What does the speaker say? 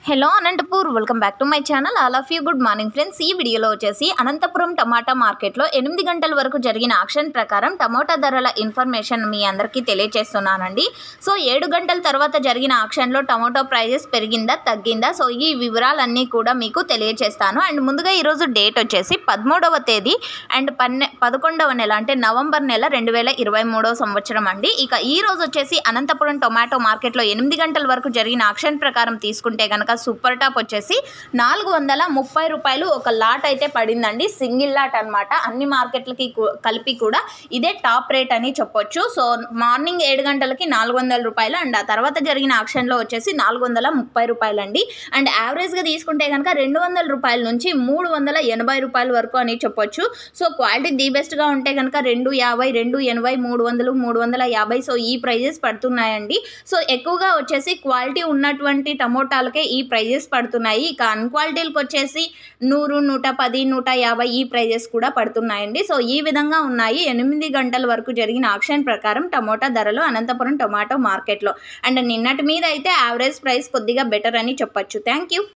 hello Anantapur welcome back to my channel all of you good morning friends ఈ వీడియోలో వచ్చేసి అనంతపురం టమాటా మార్కెట్లో ఎనిమిది గంటల వరకు జరిగిన ఆక్షన్ ప్రకారం టమాటా ధరల ఇన్ఫర్మేషన్ మీ అందరికీ తెలియజేస్తున్నానండి సో ఏడు గంటల తర్వాత జరిగిన ఆక్షన్లో టమాటో ప్రైజెస్ పెరిగిందా తగ్గిందా సో ఈ వివరాలన్నీ కూడా మీకు తెలియజేస్తాను అండ్ ముందుగా ఈరోజు డేట్ వచ్చేసి పదమూడవ తేదీ అండ్ పన్నె పదకొండవ నెల అంటే నవంబర్ నెల రెండు వేల ఇరవై మూడవ సంవత్సరం అండి ఇక ఈ రోజు వచ్చేసి అనంతపురం టొమాటో మార్కెట్లో ఎనిమిది గంటల వరకు జరిగిన ఆక్షన్ ప్రకారం తీసుకుంటే కనుక సూపర్ టాప్ వచ్చేసి నాలుగు వందల ముప్పై రూపాయలు ఒక లాట్ అయితే పడిందండి సింగిల్ లాట్ అన్నమాట అన్ని మార్కెట్లకి కూ- కలిపి కూడా ఇదే టాప్ రేట్ అని చెప్పొచ్చు సో మార్నింగ్ ఏడు గంటలకి నాలుగు వందల రూపాయలు అండ్ ఆ తర్వాత జరిగిన ఆక్షన్లో వచ్చేసి నాలుగు వందల ముప్పై రూపాయలు అండి అండ్ యావరేజ్గా తీసుకుంటే కనుక రెండు వందల రూపాయల నుంచి మూడు వందల ఎనభై రూపాయల వరకు అని చెప్పొచ్చు సో క్వాలిటీ ది బెస్ట్గా ఉంటే కనుక రెండు యాభై రెండు ఎనభై మూడు వందలు మూడు వందల యాభై సో ఈ ప్రైజెస్ పడుతున్నాయండి సో ఎక్కువగా వచ్చేసి క్వాలిటీ ఉన్నటువంటి టమోటాలకే ఈ ప్రైజెస్ పడుతున్నాయి ఇక అన్క్వాలిటీలకు వచ్చేసి నూరు నూట పది నూట యాభై ఈ ప్రైజెస్ కూడా పడుతున్నాయండి సో ఈ విధంగా ఉన్నాయి ఎనిమిది గంటల వరకు జరిగిన ఆక్షన్ ప్రకారం టమోటా ధరలు అనంతపురం టొమాటో మార్కెట్లో అండ్ నిన్నటి మీద అయితే యావరేజ్ ప్రైస్ కొద్దిగా బెటర్ అని చెప్పొచ్చు థ్యాంక్ యూ